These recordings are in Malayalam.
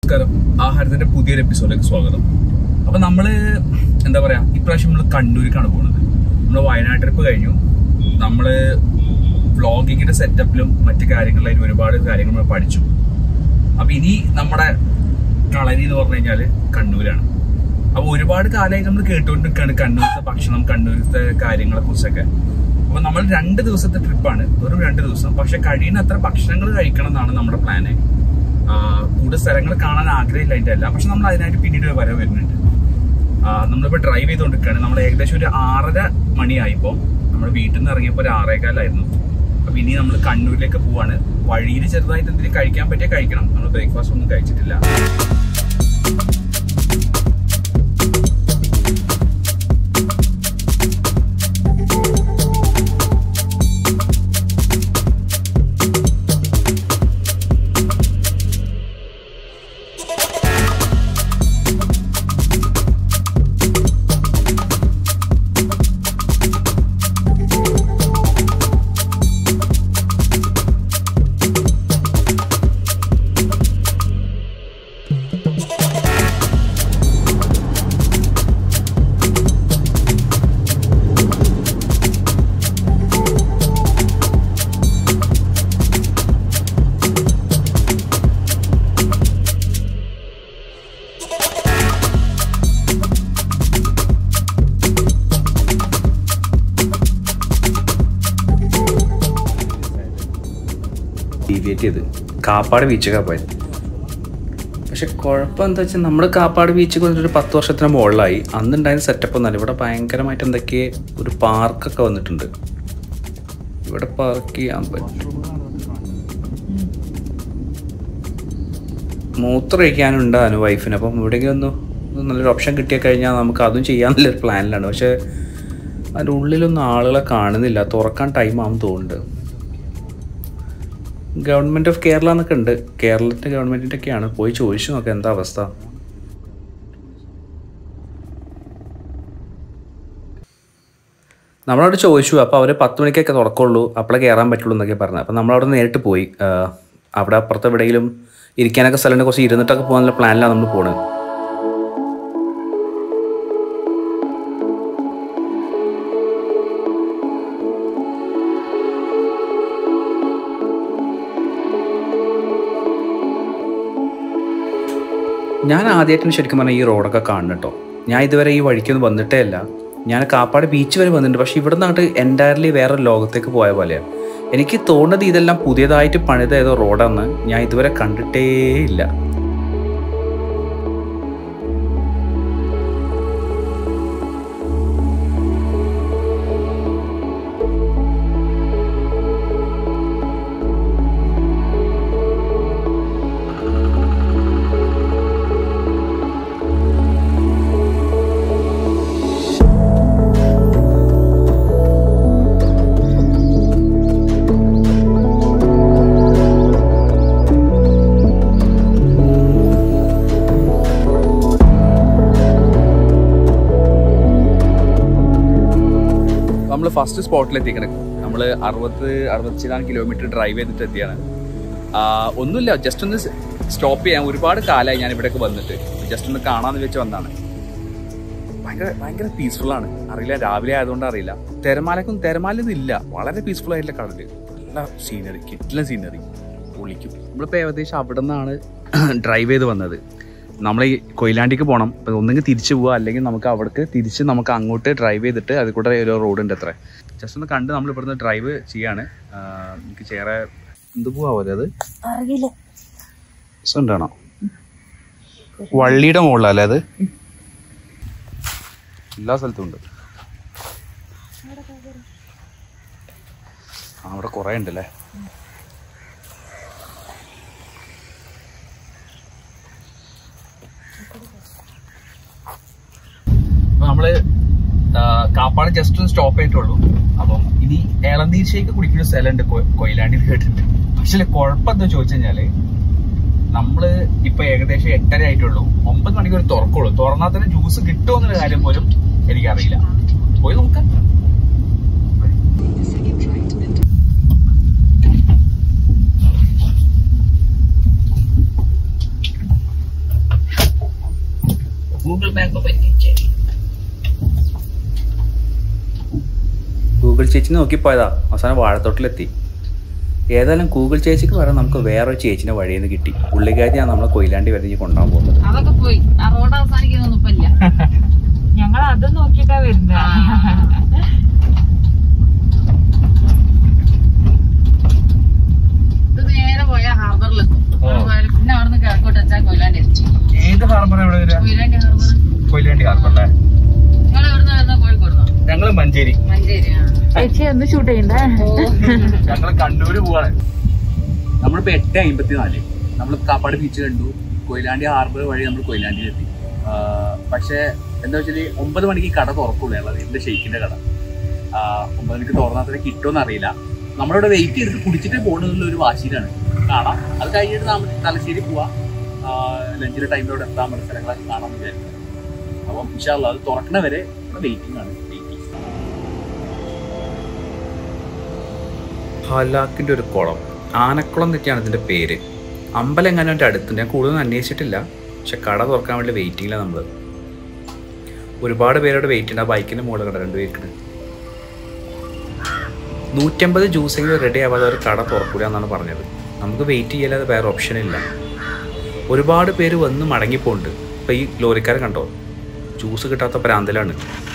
നമസ്കാരം ആഹാരത്തിന്റെ പുതിയൊരു എപ്പിസോഡിലേക്ക് സ്വാഗതം അപ്പൊ നമ്മള് എന്താ പറയാ ഇപ്രാവശ്യം നമ്മൾ കണ്ണൂരിക്കാണ് പോകുന്നത് നമ്മള് വയനാട് ട്രിപ്പ് കഴിഞ്ഞു നമ്മള് വ്ളോഗിങ്ങിന്റെ സെറ്റപ്പിലും മറ്റു കാര്യങ്ങളിലായിട്ട് ഒരുപാട് കാര്യങ്ങൾ നമ്മൾ പഠിച്ചു അപ്പൊ ഇനി നമ്മുടെ കളരി എന്ന് പറഞ്ഞു കഴിഞ്ഞാല് കണ്ണൂരാണ് അപ്പൊ ഒരുപാട് കാലമായിട്ട് നമ്മൾ കേട്ടുകൊണ്ടിരിക്കുകയാണ് കണ്ണൂരത്തെ ഭക്ഷണം കണ്ണൂരത്തെ കാര്യങ്ങളെ കുറിച്ചൊക്കെ അപ്പൊ നമ്മൾ രണ്ട് ദിവസത്തെ ട്രിപ്പാണ് വെറും രണ്ട് ദിവസം പക്ഷെ കഴിയുന്നത്ര ഭക്ഷണങ്ങൾ കഴിക്കണം എന്നാണ് നമ്മുടെ പ്ലാന് കൂടുതൽ സ്ഥലങ്ങൾ കാണാൻ ആഗ്രഹമില്ല അതിന്റെ അല്ല പക്ഷെ നമ്മൾ അതിനായിട്ട് പിന്നീട് വരെ വരുന്നുണ്ട് ആ, നമ്മളിപ്പോ ഡ്രൈവ് ചെയ്തുകൊണ്ടിരിക്കുകയാണ് നമ്മൾ ഏകദേശം ഒരു ആറര മണിയായിപ്പോ നമ്മൾ വീട്ടിൽ നിന്ന് ഇറങ്ങിയപ്പോൾ ഒരു ആറേകാലായിരുന്നു അപ്പൊ ഇനി നമ്മൾ കണ്ണൂരിലേക്ക് പോവാണ് വഴിയിൽ ചെറുതായിട്ട് എന്തെങ്കിലും കഴിക്കാൻ പറ്റിയ കഴിക്കണം നമ്മൾ ബ്രേക്ക്ഫാസ്റ്റ് ഒന്നും കഴിച്ചിട്ടില്ല ഡീവിയേറ്റ് ചെയ്ത് കാപ്പാട് ബീച്ചൊക്കെ പോയത് പക്ഷെ കുഴപ്പം എന്താ വെച്ചാൽ നമ്മൾ കാപ്പാട് ബീച്ചിൽ വന്നിട്ട് ഒരു പത്ത് വർഷത്തിന് മുകളിലായി അന്നുണ്ടായിരുന്ന സെറ്റപ്പ് ഒന്നല്ല ഇവിടെ ഭയങ്കരമായിട്ട് എന്തൊക്കെ ഒരു പാർക്കൊക്കെ വന്നിട്ടുണ്ട് ഇവിടെ പാർക്ക് ചെയ്യാൻ പറ്റും മൂത്രമൊഴിക്കാനുണ്ട് അനു വൈഫിന് അപ്പം ഇവിടെയെങ്കിലും ഒന്ന് ഒന്ന് നല്ലൊരു ഓപ്ഷൻ കിട്ടിയ കഴിഞ്ഞാൽ നമുക്ക് അതും ചെയ്യാന്നുള്ളൊരു പ്ലാനിലാണ് പക്ഷേ അതിൻ്റെ ഉള്ളിലൊന്നും ആളുകളെ കാണുന്നില്ല തുറക്കാൻ ടൈം ആകും തോന്നുന്നുണ്ട് ഗവൺമെൻറ് ഓഫ് കേരള എന്നൊക്കെ ഉണ്ട് കേരളത്തിൻ്റെ ഗവൺമെൻറ്റിൻ്റെ ഒക്കെയാണ് പോയി ചോദിച്ചു നോക്കാം എന്താ അവസ്ഥ നമ്മളവിടെ ചോദിച്ചു അപ്പോൾ അവർ പത്ത് മണിക്കൊക്കെ തുറക്കുള്ളൂ അപ്പോഴേ കയറാൻ പറ്റുള്ളൂ എന്നൊക്കെ പറഞ്ഞു അപ്പോൾ നമ്മളവിടെ നേരിട്ട് പോയി ആ, അവിടെ അപ്പുറത്ത് എവിടെയെങ്കിലും ഇരിക്കാനൊക്കെ സ്ഥലമുണ്ട് കുറച്ച് ഇരുന്നിട്ടൊക്കെ പോകാനുള്ള പ്ലാനിലാണ് നമ്മൾ പോണത് ഞാൻ ആദ്യമായിട്ടാണ് ശരിക്കും പറഞ്ഞാൽ ഈ റോഡൊക്കെ കാണുന്നത് കേട്ടോ ഞാൻ ഇതുവരെ ഈ വഴിക്കൊന്നും വന്നിട്ടേ അല്ല ഞാൻ കാപ്പാട് ബീച്ച് വരെ വന്നിട്ടുണ്ട് പക്ഷേ ഇവിടെ നിന്നായിട്ട് എൻറ്റയർലി വേറെ ലോകത്തേക്ക് പോയ പോലെയാണ് എനിക്ക് തോന്നുന്നത് ഇതെല്ലാം പുതിയതായിട്ട് പണിത ഏതോ റോഡാന്ന് ഞാൻ ഇതുവരെ കണ്ടിട്ടേ ഇല്ല നമ്മൾ ഫസ്റ്റ് സ്പോട്ടിൽ എത്തിക്കണം നമ്മൾ അറുപത് അറുപത്തിനാല് കിലോമീറ്റർ ഡ്രൈവ് ചെയ്തിട്ട് എത്തിയാണ് ആ, ഒന്നുമില്ല ജസ്റ്റ് ഒന്ന് സ്റ്റോപ്പ് ചെയ്യാൻ ഒരുപാട് കാലമായി ഞാൻ ഇവിടേക്ക് വന്നിട്ട് ജസ്റ്റ് ഒന്ന് കാണാന്ന് വെച്ച് വന്നാണ് ഭയങ്കര ഭയങ്കര പീസ്ഫുൾ ആണ് അറിയില്ല രാവിലെ ആയതുകൊണ്ട് അറിയില്ല തിരമാലക്കൊന്നും തിരമാലൊന്നും ഇല്ല വളരെ പീസ്ഫുൾ ആയിട്ടുള്ള കടല് നല്ല സീനറി കിട്ടില്ല സീനറി പൊളിക്കും നമ്മളിപ്പോൾ ഏകദേശം അവിടെ നിന്നാണ് ഡ്രൈവ് ചെയ്ത് വന്നത് നമ്മൾ ഈ കൊയിലാണ്ടിക്ക് പോകണം അപ്പോൾ ഒന്നെങ്കിൽ തിരിച്ചു പോവുക അല്ലെങ്കിൽ നമുക്ക് അവിടേക്ക് തിരിച്ച് നമുക്ക് അങ്ങോട്ട് ഡ്രൈവ് ചെയ്തിട്ട് അതിൽ കൂടെ ഒരു റോഡ് ഉണ്ട് അത്ര ജസ്റ്റ് ഒന്ന് കണ്ട് നമ്മൾ ഇവിടുന്ന് ഡ്രൈവ് ചെയ്യാണ് ആ, എനിക്ക് ചേറെ എന്ത് പോവാമോ അത് അറിയില്ല ഉണ്ടാണോ വള്ളിയുടെ മുകളിലല്ലേ അത് എല്ലാ സ്ഥലത്തും ഉണ്ട് ആ അവിടെ കുറേ ഉണ്ടല്ലേ അപ്പൊ നമ്മള് ആ, കാപ്പാട് ജസ്റ്റ് ഒന്ന് സ്റ്റോപ്പ് ചെയ്തിട്ടുള്ളൂ അപ്പം ഇനി ഇളനീർ ഷേക്ക് കുടിക്കുന്ന സ്ഥലമുണ്ട് കൊ- കൊയിലാണ്ടി കേട്ടിട്ടുണ്ട് പക്ഷെ കുഴപ്പം എന്താ ചോദിച്ചു കഴിഞ്ഞാല് നമ്മള് ഇപ്പൊ ഏകദേശം എട്ടര ആയിട്ടുള്ളൂ ഒമ്പത് മണിക്ക് ഒരു തുറക്കുള്ളൂ തുറന്നാൽ തന്നെ ജ്യൂസ് കിട്ടുമോ എന്നുള്ള കാര്യം പോലും എനിക്കറിയില്ല പോയി നോക്കാം ഗൂഗിൾ മാപ്പ് പറ്റിച്ചേ ഗൂഗിൾ ചേച്ചി നോക്കിപ്പോയതാ അവസാനം വാഴത്തോട്ടിലെത്തി ഏതായാലും ഗൂഗിൾ ചേച്ചിക്ക് പറയാൻ നമുക്ക് വേറൊരു ചേച്ചിനെ വഴിയിൽ നിന്ന് കിട്ടി പുള്ളിക്കാരിയാണ് നമ്മളെ കൊയിലാണ്ടി വരെ ഇനി കൊണ്ടുപോകാൻ പോകുന്നത് അതൊക്കെ പോയി ആ റോഡ് അവസാനിക്കുന്നൊന്നും ഇപ്പൊ ഇല്ല ഞങ്ങൾ അത് നോക്കിയിട്ടാ വരുന്നത് ഇത് നേരെ പോയ ഹാർബറിലെത്തും പിന്നെ അവിടുന്ന് കിഴക്കോട്ട് വെച്ചാൽ കൊയിലാണ്ടി എത്തി ഏത് ഹാർബർ എവിടെ വരിക കൊയിലാണ്ടി ഹാർബർ കൊയിലാണ്ടി ഹാർബർ അല്ലേ നിങ്ങൾ എവിടുന്ന് വരുന്ന കോഴിക്കോടുന്നോ ഞങ്ങള് മഞ്ചേരി മഞ്ചേരി ആ ചേച്ചി ഒന്ന് ഷൂട്ട് ചെയ്യണ്ടേ ഞങ്ങള് കണ്ണൂര് പോവാണ് നമ്മളിപ്പോ എട്ട് അമ്പത്തിനാല് നമ്മൾ കാപ്പാട് ബീച്ച് കണ്ടു കൊയിലാണ്ടി ഹാർബർ വഴി നമ്മൾ കൊയിലാണ്ടിയിലെത്തി പക്ഷേ എന്താ വെച്ചാൽ ഒമ്പത് മണിക്ക് ഈ കട തുറക്കുള്ളൂ ഞങ്ങളത് എന്റെ ഷെയ്ക്കിന്റെ കട ആ, ഒമ്പത് മണിക്ക് തുറന്നാത്ര കിട്ടുമെന്ന് അറിയില്ല നമ്മളിവിടെ വെയിറ്റ് ചെയ്തിട്ട് കുടിച്ചിട്ട് പോകണമെന്നുള്ള ഒരു വാശിയിലാണ് കാണാം അത് കഴിഞ്ഞിട്ട് നമ്മൾ തലശ്ശേരി പോവാ ലഞ്ചിന്റെ ടൈമിലൂടെ എത്താൻ പറ്റുന്ന സ്ഥലങ്ങളൊക്കെ കാണാൻ വിചാരിക്കും അപ്പം ഇൻഷാല്ല അത് തുറക്കണ വരെ വെയിറ്റിംഗ് ആണ് വെയിറ്റിംഗ് ഹലാക്കിൻ്റെ ഒരു കുളം ആനക്കുളം തെറ്റിയാണ് ഇതിൻ്റെ പേര് അമ്പലം എങ്ങനെ എൻ്റെ അടുത്തുണ്ട് ഞാൻ കൂടുതലൊന്നും അന്വേഷിച്ചിട്ടില്ല പക്ഷെ കട തുറക്കാൻ വേണ്ടി വെയിറ്റിങ്ങിലാണ് നമ്മൾ ഒരുപാട് പേരോട് വെയിറ്റ് ഉണ്ട് ആ ബൈക്കിൻ്റെ മുകളിൽ കട രണ്ടുപേർക്ക് നൂറ്റമ്പത് ജ്യൂസെങ്കിലും റെഡി ആവാതെ ഒരു കട തുറക്കൂല എന്നാണ് പറഞ്ഞത് നമുക്ക് വെയിറ്റ് ചെയ്യാതെ വേറെ ഓപ്ഷൻ ഇല്ല ഒരുപാട് പേര് വന്ന് മടങ്ങിപ്പോണ്ട് ഇപ്പം ഈ ലോറിക്കാരെ കണ്ടോ ജ്യൂസ് കിട്ടാത്ത പ്രാന്തലാണ്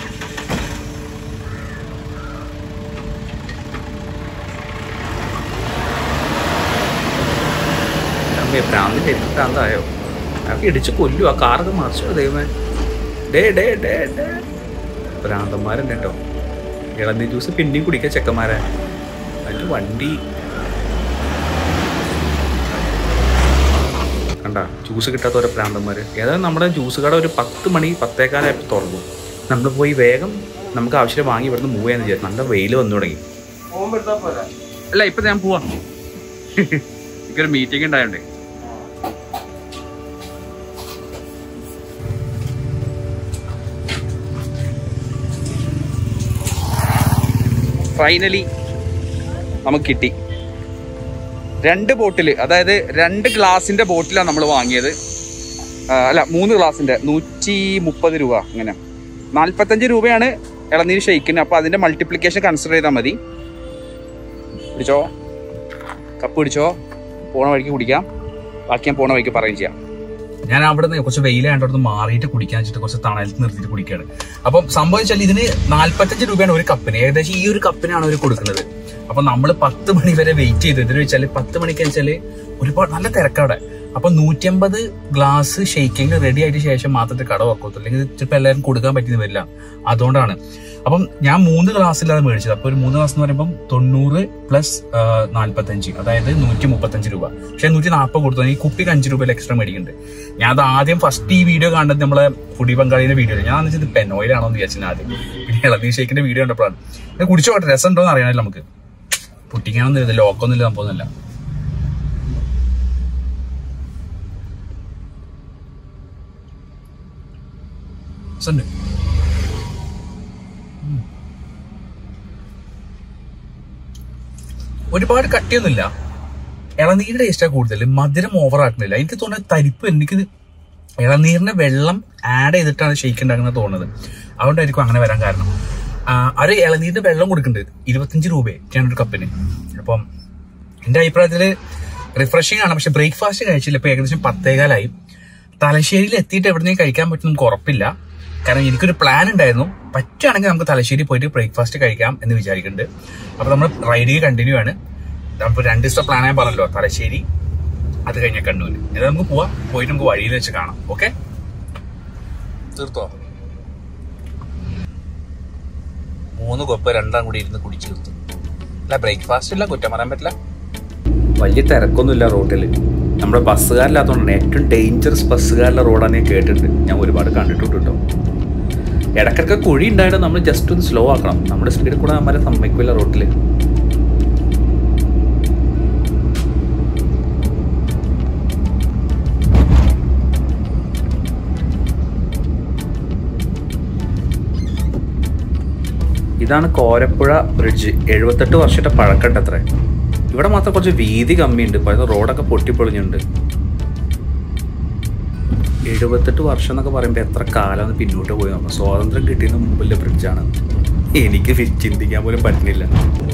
അമ്മേ പ്രാന്തിൻ്റെ എന്ത് പ്രാന്തായോ അതൊക്കെ ഇടിച്ച് കൊല്ലു ആ കാറൊക്കെ മറിച്ചോ ദൈവമേ ഡേ ഡേ ഡേ ഡേ ഭ്രാന്തന്മാരുണ്ട് കേട്ടോ ഇളനീർ ജ്യൂസ് പിന്നെയും കുടിക്കുക ചെക്കന്മാരെ അതിൻ്റെ വണ്ടി കണ്ട ജ്യൂസ് കിട്ടാത്ത ഓരോ പ്രാന്തന്മാർ ഏതായാലും നമ്മുടെ ജ്യൂസ് കട ഒരു പത്ത് മണി പത്തേക്കാലായപ്പോൾ തുറന്നു നമ്മൾ പോയി വേഗം നമുക്ക് ആവശ്യം വാങ്ങി ഇവിടുന്ന് മൂവ് ചെയ്യാന്ന് വിചാരിച്ചു നല്ല വെയിൽ വന്നു തുടങ്ങി അല്ല ഇപ്പൊ ഞാൻ പോവാ എനിക്കൊരു മീറ്റിംഗ് ഉണ്ടായോണ്ടേ ഫൈനലി നമുക്ക് കിട്ടി രണ്ട് ബോട്ടിൽ അതായത് രണ്ട് ഗ്ലാസിന്റെ ബോട്ടിലാണ് നമ്മൾ വാങ്ങിയത് ആ, അല്ല മൂന്ന് ഗ്ലാസിന്റെ നൂറ്റി മുപ്പത് രൂപ അങ്ങനെ നാൽപ്പത്തഞ്ച് രൂപയാണ് ഇളനീര് ഷെയ്ക്കിന് അപ്പൊ അതിന്റെ മൾട്ടിപ്ലിക്കേഷൻ കൺസിഡർ ചെയ്താൽ മതി പിടിച്ചോ കപ്പ് പിടിച്ചോ പോണ വഴിക്ക് കുടിക്കാം ബാക്കി ഞാൻ പോണ വഴിക്ക് പറയുകയും ചെയ്യാം ഞാൻ അവിടെ നിന്ന് കുറച്ച് വെയിലായിട്ട് അവിടെ നിന്ന് മാറിയിട്ട് കുടിക്കാൻ വെച്ചിട്ട് കുറച്ച് തണലത്ത് നിർത്തിയിട്ട് കുടിക്കുകയാണ് അപ്പം സംഭവിച്ചാൽ ഇതിന് നാല്പത്തഞ്ച് രൂപയാണ് ഒരു കപ്പിന് ഏകദേശം ഈ ഒരു കപ്പിനാണ് അവർ കൊടുക്കുന്നത് അപ്പൊ നമ്മൾ പത്ത് മണി വരെ വെയിറ്റ് ചെയ്തു ഇതിന് വെച്ചാല് പത്ത് മണിക്ക് വെച്ചാല് ഒരുപാട് നല്ല തിരക്കവിടെ അപ്പൊ നൂറ്റമ്പത് ഗ്ലാസ് ഷെയ്ക്കിങ് റെഡി ആയിട്ട് ശേഷം മാത്രമേ കട വെക്കത്തുള്ളൂ അല്ലെങ്കിൽ ചിലപ്പോൾ എല്ലാവരും കൊടുക്കാൻ പറ്റുന്ന വരില്ല അതുകൊണ്ടാണ് അപ്പം ഞാൻ മൂന്ന് ഗ്ലാസ്സിലാണ് മേടിച്ചത് അപ്പൊ ഒരു മൂന്ന് ഗ്ലാസ് എന്ന് പറയുമ്പോൾ തൊണ്ണൂറ് പ്ലസ് നാല്പത്തഞ്ച് അതായത് നൂറ്റി മുപ്പത്തഞ്ച് രൂപ പക്ഷെ നൂറ്റി നാൽപ്പത് കൊടുത്തു ഈ കുപ്പിക്ക് അഞ്ച് രൂപ എക്സ്ട്രാ മേടിക്കുന്നുണ്ട് ഞാൻ അത് ആദ്യം ഫസ്റ്റ് ഈ വീഡിയോ കണ്ടത് നമ്മളെ ഫുഡി ബംഗാളിന്റെ വീഡിയോ ഞാൻ വെച്ചത് പെനോയിലാണോ എന്ന് വിചാരിച്ചത് ആദ്യം പിന്നെ ഇളനീർ ഷേക്കിന്റെ വീഡിയോ കണ്ടപ്പോഴാണ് ഇത് കുടിച്ചോട്ടെ രസം ഉണ്ടോ എന്ന് അറിയാനല്ലോ നമുക്ക് പൊട്ടിക്കാനൊന്നും ഇല്ല ലോക്കൊന്നും ഇല്ല സംഭവമൊന്നുമില്ല രസമുണ്ട് ഒരുപാട് കട്ടിയൊന്നുമില്ല ഇളനീരിന്റെ ടേസ്റ്റാ കൂടുതൽ മധുരം ഓവർ ആക്കുന്നില്ല എനിക്ക് തോന്നുന്നത് തരിപ്പ് എനിക്ക് ഇളനീരിന്റെ വെള്ളം ആഡ് ചെയ്തിട്ടാണ് ഷെയ്ക്ക് ഉണ്ടാക്കുന്നത് തോന്നുന്നത് അതുകൊണ്ടായിരിക്കും അങ്ങനെ വരാൻ കാരണം ആ, ഒരു ഇളനീരിന്റെ വെള്ളം കൊടുക്കുന്നുണ്ട് ഇരുപത്തഞ്ച് രൂപയാണ് ഒരു കപ്പിന് അപ്പം എന്റെ അഭിപ്രായത്തില് റിഫ്രഷിംഗ് ആണ് പക്ഷെ ബ്രേക്ക്ഫാസ്റ്റ് കഴിച്ചില്ല ഇപ്പൊ ഏകദേശം പത്തേകാലായി തലശ്ശേരിയിൽ എത്തിയിട്ട് എവിടെയും കഴിക്കാൻ പറ്റും നമുക്ക് ഉറപ്പില്ല കാരണം എനിക്കൊരു പ്ലാൻ ഉണ്ടായിരുന്നു പറ്റുകയാണെങ്കിൽ നമുക്ക് തലശ്ശേരി പോയിട്ട് ബ്രേക്ക്ഫാസ്റ്റ് കഴിക്കാം എന്ന് വിചാരിക്കുന്നുണ്ട് അപ്പൊ നമ്മൾ റൈഡിങ് കണ്ടിന്യൂ ആണ് നമ്മളിപ്പോ രണ്ട് ദിവസത്തെ പ്ലാൻ ആയി പറഞ്ഞല്ലോ തലശ്ശേരി അത് കഴിഞ്ഞ കണ്ണൂര് ഇത് നമുക്ക് പോവാം പോയിട്ട് നമുക്ക് വഴിയിൽ വെച്ച് കാണാം ഓക്കെ തീർത്തോ മൂന്ന് കൊപ്പ് രണ്ടാം കൂടി ഇരുന്ന് കുടിച്ചു തീർത്തു അല്ല ബ്രേക്ക്ഫാസ്റ്റ് ഇല്ല കുറ്റം പറയാൻ പറ്റില്ല വലിയ തിരക്കൊന്നുമില്ല റോഡിൽ നമ്മുടെ ബസ്സുകാരില്ലാത്തതുകൊണ്ടാണ് ഏറ്റവും ഡേഞ്ചറസ് ബസ്സുകാരുടെ റോഡാണ് ഞാൻ കേട്ടിട്ടുണ്ട് ഞാൻ ഒരുപാട് കണ്ടിട്ടുണ്ട് കേട്ടോ ഇടയ്ക്കൊക്കെ കുഴി ഉണ്ടായിട്ട് നമ്മൾ ജസ്റ്റ് ഒന്ന് സ്ലോ ആക്കണം നമ്മുടെ സ്പീഡിൽ കൂടെ നമ്മളെ സമ്മതിക്കില്ല റോഡിൽ ഇതാണ് കോരപ്പുഴ ബ്രിഡ്ജ് എഴുപത്തെട്ട് വർഷത്തെ പഴക്കമുണ്ട് അത്ര ഇവിടെ മാത്രം കുറച്ച് വീതി കമ്മിയുണ്ട് പല റോഡൊക്കെ പൊട്ടിപ്പൊളിഞ്ഞുണ്ട് എഴുപത്തെട്ട് വർഷം എന്നൊക്കെ പറയുമ്പോൾ എത്ര കാലം പിന്നോട്ട് പോയി നോക്കാം സ്വാതന്ത്ര്യം കിട്ടിയതിന് മുമ്പിലെ ബ്രിഡ്ജാണ് എനിക്ക് ഫി- ചിന്തിക്കാൻ പോലും പറ്റുന്നില്ല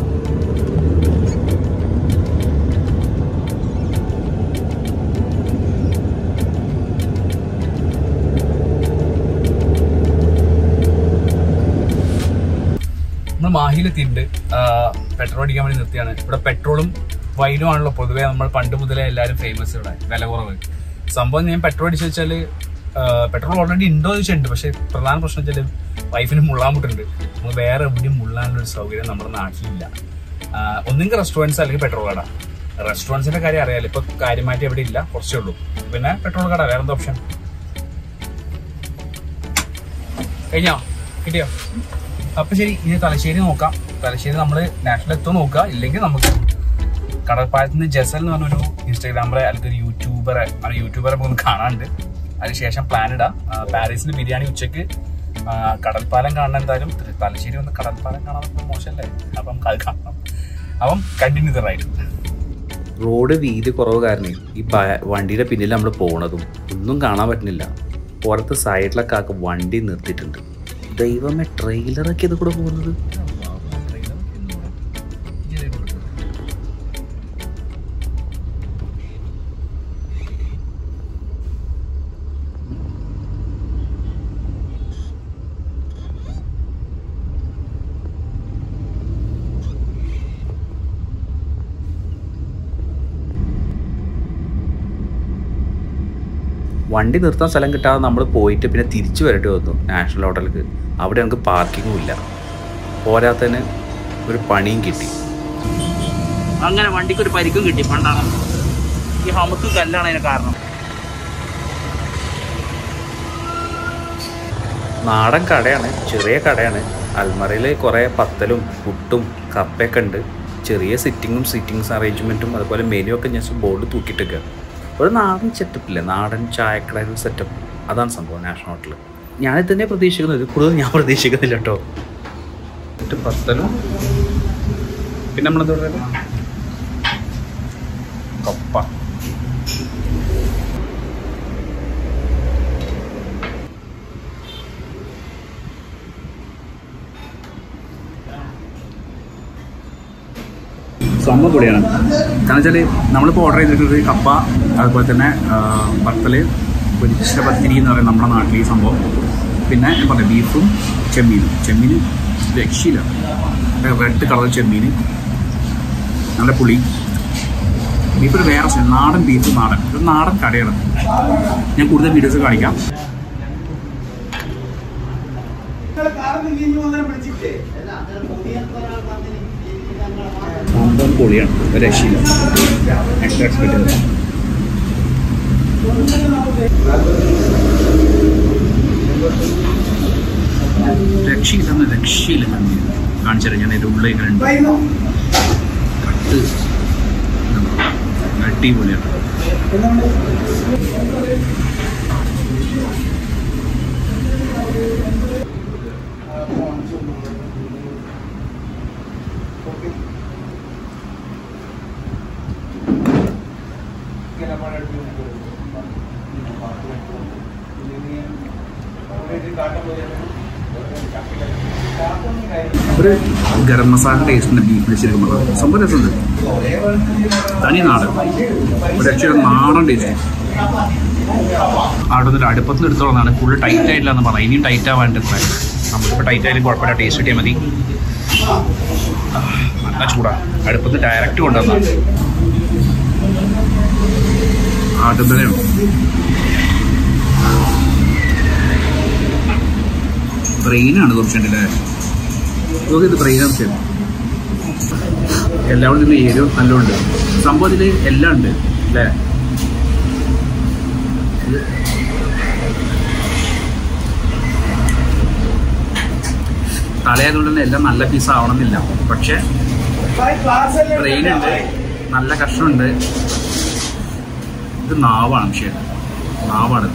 നമ്മൾ മാഹിയിലെത്തിയിട്ടുണ്ട് പെട്രോൾ അടിക്കാൻ വേണ്ടി നിർത്തിയാണ് ഇവിടെ പെട്രോളും വൈനും ആണല്ലോ പൊതുവേ നമ്മൾ പണ്ട് മുതലേ എല്ലാവരും ഫേമസ് ഇവിടെ വില കുറവ് സംഭവം ഞാൻ പെട്രോൾ അടിച്ചു വെച്ചാൽ പെട്രോൾ ഓൾറെഡി ഉണ്ടോ എന്ന് ചോദിച്ചിട്ടുണ്ട് പക്ഷേ പ്രധാന പ്രശ്നം വെച്ചാൽ വൈഫിന് മുള്ളാൻ മുട്ടുണ്ട് നമുക്ക് വേറെ എവിടെയും മുള്ളാനുള്ള ഒരു സൗകര്യം നമ്മുടെ നാട്ടിലില്ല ആ, ഒന്നെങ്കിൽ റെസ്റ്റോറൻറ്റ്സ് അല്ലെങ്കിൽ പെട്രോൾ കട റെസ്റ്റോറൻറ്റ്സിന്റെ കാര്യം അറിയാലോ ഇപ്പൊ കാര്യമായിട്ട് എവിടെ ഇല്ല കുറച്ചേ ഉള്ളൂ പിന്നെ പെട്രോൾ കട വേറെ എന്താ ഓപ്ഷൻ കഴിഞ്ഞോ കിട്ടിയോ അപ്പൊ ശരി ഇനി തലശ്ശേരി നോക്കാം തലശ്ശേരി നമ്മള് നാഷണൽ എത്തോ നോക്കുക ഇല്ലെങ്കിൽ നമുക്ക് കടൽപ്പാലത്ത് നിന്ന് ജസൽ എന്ന് പറഞ്ഞൊരു ഇൻസ്റ്റാഗ്രാമറെ അല്ലെങ്കിൽ ഒരു യൂട്യൂബറെ അങ്ങനെ യൂട്യൂബറെ നമുക്ക് കാണാനുണ്ട് അതിനുശേഷം പ്ലാൻ ഇടാം ആ, പാരീസിൽ ബിരിയാണി ഉച്ചക്ക് ആ, കടൽപ്പാലം കാണാൻ എന്തായാലും ത- തലശ്ശേരി വന്ന് കടൽപ്പാലം കാണാൻ നമുക്ക് മോശമല്ലേ അപ്പം നമുക്ക് അത് കാണാം അപ്പം കണ്ടിന്യൂ ദ റൈഡ് റോഡ് വീതി കുറവ് കാരണം ഈ ബ- വണ്ടിയുടെ പിന്നിൽ നമ്മൾ പോണതും ഒന്നും കാണാൻ പറ്റുന്നില്ല പുറത്ത് സൈഡിലൊക്കെ ആക്കി വണ്ടി നിർത്തിയിട്ടുണ്ട് ദൈവമേ ട്രെയിലറൊക്കെ ഇത് കൂടെ പോകുന്നത് വണ്ടി നിർത്താൻ സ്ഥലം കിട്ടാതെ നമ്മൾ പോയിട്ട് പിന്നെ തിരിച്ചു വരേണ്ടി വന്നു നാഷണൽ ഹോട്ടലിലേക്ക് അവിടെ നമുക്ക് പാർക്കിങ്ങും ഇല്ല പോരാത്തതിന് ഒരു പണിയും കിട്ടി അങ്ങനെ വണ്ടിക്ക് ഒരു പരിക്കും കിട്ടി പണ്ടാണ് ഈ ഹമക്ക് കല്ലാണ് അതിന് കാരണം നാടൻ കടയാണ് ചെറിയ കടയാണ് അൽമറയിൽ കുറേ പത്തലും പുട്ടും കപ്പയൊക്കെ ഉണ്ട് ചെറിയ സിറ്റിങ്ങും സിറ്റിങ്സ് അറേഞ്ച്മെൻറ്റും അതുപോലെ മെനു ഒക്കെ ജസ്റ്റ് ബോർഡ് തൂക്കിയിട്ടൊക്കെ ഒരു നാടൻ സെറ്റപ്പില്ലേ നാടൻ ചായക്കടയുടെ സെറ്റപ്പ് അതാണ് സംഭവം നാഷണൽ ഹോട്ടൽ ഞാനിത് തന്നെ പ്രതീക്ഷിക്കുന്നത് ഇത് കൂടുതൽ ഞാൻ പ്രതീക്ഷിക്കുന്നില്ല കേട്ടോ എന്നിട്ട് പത്തലും പിന്നെ നമ്മളെന്താ പറയുക കപ്പ സംഭവം പൊടിയാണ് കാരണം വെച്ചാൽ നമ്മളിപ്പോൾ ഓർഡർ ചെയ്തിട്ടുള്ളത് കപ്പ അതുപോലെ തന്നെ ആ, പത്തല് പൊരിച്ച പത്തിരി എന്ന് പറയുന്നത് നമ്മുടെ നാട്ടിൽ ഈ സംഭവം പിന്നെ ഞാൻ പറഞ്ഞു ബീഫും ചെമ്മീനും ചെമ്മീൻ രക്ഷയില്ല റെഡ് കളർ ചെമ്മീൻ നല്ല പുളി ബീഫ് ഒരു വേറെ സ്ഥലം. നാടൻ ബീഫ് നാടൻ ഒരു നാടൻ കടയാണ് ഞാൻ കൂടുതൽ വീഡിയോസ് കാണിക്കാം സംഭവം പൊളിയാണ് ഒരു രക്ഷയില്ല എക്സ്ട്രാ എക്സ്പെക്ട് ചെയ്തത് രക്ഷയില്ലെന്ന് രക്ഷയില്ല കാണിച്ചത് ഞാൻ എൻ്റെ ഉള്ളിൽ ഇങ്ങനെ ഉണ്ട് കട്ട് അടിപൊളിയാണ് ഒരു ഗരം മസാല ടേസ്റ്റിന്റെ ബീഫ് വെച്ചിരിക്കുമ്പോൾ സംഭവം രസമുണ്ട് തനി നാടൻ ഒരു രക്ഷയുടെ നാടൻ ടേസ്റ്റ് അവിടെ നിന്ന് അടുപ്പത്തിൽ എടുത്തോളന്നാണ് ഫുള്ള് ടൈറ്റ് ആയില്ല എന്ന് പറഞ്ഞാൽ ഇനിയും ടൈറ്റ് ആവാണ്ട് നമുക്കിപ്പോൾ ടൈറ്റ് ആയാലും കുഴപ്പമില്ല ടേസ്റ്റ് കിട്ടിയാൽ മതി ആ, നല്ല ചൂടാ അടുപ്പത്ത് ഡയറക്റ്റ് കൊണ്ടുവന്നാണ് ആദ്യം തന്നെയാണ് ബ്രെയിനാണ് കുറച്ചുണ്ടല്ലേ നോക്കി ഇത് ബ്രെയിനാണ് ശരി എല്ലാവരും ഇതിന് ഏരിയ നല്ലോണ്ട് സംഭവത്തിൽ എല്ലാം ഉണ്ട് അല്ലേ തലയായതുകൊണ്ട് തന്നെ എല്ലാം നല്ല പീസ് ആവണമെന്നില്ല പക്ഷെ ബ്രെയിൻ ഉണ്ട് നല്ല കഷ്ണമുണ്ട് ഇത് നാവാണ് വിഷയം നാവാണ്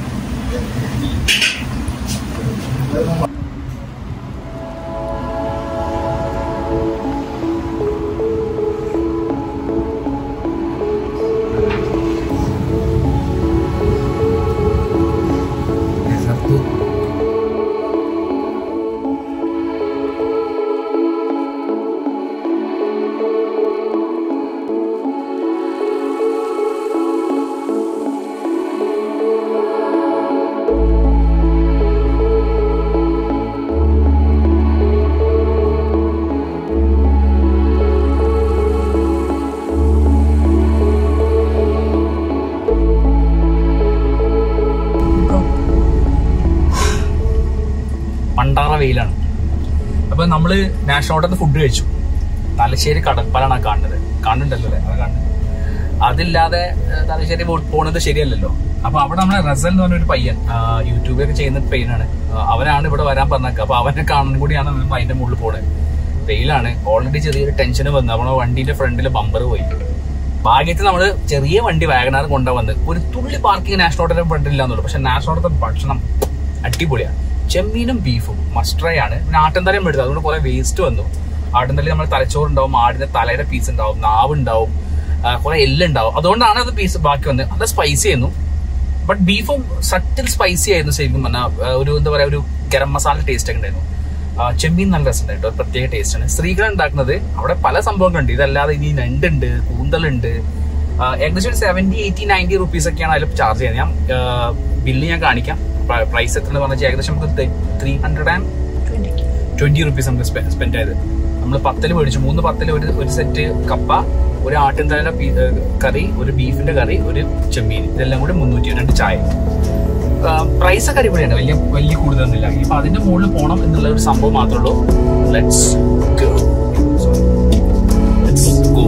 വെയിലാണ് അപ്പൊ നമ്മള് നാഷണൽ ഹോട്ടലിൽ ഫുഡ് കഴിച്ചു തലശ്ശേരി കടൽപ്പാലാണ് ആ കാണുന്നത് കാണുന്നുണ്ടല്ലോ അല്ലേ അത് കാണുന്നത് അതില്ലാതെ ഏഹ്, തലശ്ശേരി പോ- പോണത് ശരിയല്ലല്ലോ അപ്പൊ അവിടെ നമ്മളെ റസൽ എന്ന് പറഞ്ഞൊരു പയ്യൻ ആ, യൂട്യൂബിലൊക്കെ ചെയ്യുന്ന പയ്യനാണ് ആ, അവനാണ് ഇവിടെ വരാൻ പറഞ്ഞത് അപ്പൊ അവനെ കാണാൻ കൂടിയാണ് നമ്മൾ അതിന്റെ മുകളിൽ പോണത് വെയിലാണ് ഓൾറെഡി ചെറിയൊരു ടെൻഷൻ വന്നു നമ്മളെ വണ്ടിന്റെ ഫ്രണ്ടിൽ ബമ്പർ പോയി ഭാഗ്യത്തിൽ നമ്മള് ചെറിയ വണ്ടി വാഗനാർ കൊണ്ടുവന്ന് ഒരു തുള്ളി പാർക്കിംഗ് നാഷണൽ ഹോട്ടലിൽ ഫ്രണ്ടില്ലാന്നുള്ളൂ പക്ഷെ നാഷണൽ ഹോട്ടലിന്റെ ഭക്ഷണം അടിപൊളിയാണ് ചെമ്മീനും ബീഫും മസ്റ്ററേ ആണ് പിന്നെ ആട്ടന്തലയും എടുത്തത് അതുകൊണ്ട് കുറെ വേസ്റ്റ് വന്നു ആട്ടന്തലി നമ്മൾ തലച്ചോറുണ്ടാവും ആടിന്റെ തലയുടെ പീസ് ഉണ്ടാവും നാവ് ഉണ്ടാവും കുറെ എല്ലുണ്ടാവും അതുകൊണ്ടാണ് അത് പീസ് ബാക്കി വന്നത് അത് സ്പൈസി ആയിരുന്നു ബട്ട് ബീഫും സട്ടിൽ സ്പൈസി ആയിരുന്നു ശരിക്കും പറഞ്ഞാൽ ആ, ഒരു എന്താ പറയാ ഒരു ഗരം മസാല ടേസ്റ്റ് ഒക്കെ ഉണ്ടായിരുന്നു ആ, ചെമ്മീൻ നല്ല രസമുണ്ടായിട്ട് ഒരു പ്രത്യേക ടേസ്റ്റ് ആണ് സ്ത്രീകൾ ഉണ്ടാക്കുന്നത് അവിടെ പല സംഭവങ്ങളുണ്ട് ഇതല്ലാതെ ഇനി ഞണ്ടുണ്ട് കൂന്തലുണ്ട് ആ, ഏകദേശം ഒരു സെവന്റി എയ്റ്റി നയൻറ്റി റുപ്പീസ് ഒക്കെയാണ് അതിൽ ചാർജ് ചെയ്യുന്നത് ഞാൻ ബില്ല് ഞാൻ കാണിക്കാം പ്രൈസ് എത്ര പറഞ്ഞാൽ ഏകദേശം നമുക്ക് three hundred and twenty rupees നമുക്ക് സ്പെൻഡ് ചെയ്ത് നമ്മൾ പത്തല് മേടിച്ചു മൂന്ന് പത്തല് ഒരു ഒരു സെറ്റ് കപ്പ ഒരു ആട്ടിൻതലയുടെ പീ- ഏഹ് കറി ഒരു ബീഫിന്റെ കറി ഒരു ചെമ്മീൻ ഇതെല്ലാം കൂടി മുന്നൂറ്റി രണ്ട് ചായ പ്രൈസ് ഒക്കെ അടിപൊളിയാണ് വലിയ വലിയ കൂടുതലൊന്നുമില്ല ഇപ്പൊ അതിന്റെ മുകളിൽ പോകണം എന്നുള്ള ഒരു സംഭവം മാത്രമേ ഉള്ളൂ ലെറ്റ്സ് ഗോ ലെറ്റ്സ് ഗോ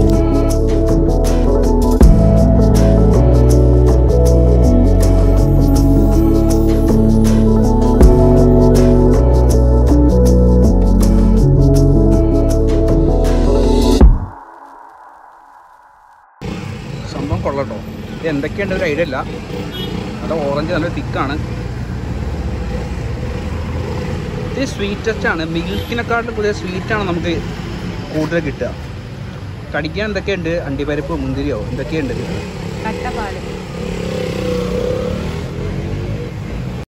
സംഭവം കൊള്ളട്ടോ ഇത് എന്തൊക്കെയുണ്ട് ഒരു ഐഡിയ ഇല്ല അവിടെ ഓറഞ്ച് നല്ല തിക്കാണ് ഇത് സ്വീറ്റസ്റ്റ് ആണ് മിൽക്കിനെക്കാട്ടിലും കൂടുതൽ സ്വീറ്റാണ് നമുക്ക് കൂടുതൽ കിട്ടുക കടിക്കാൻ എന്തൊക്കെയുണ്ട് അണ്ടിപ്പരിപ്പ് മുന്തിരിയോ എന്തൊക്കെയുണ്ട് കട്ടപ്പാല്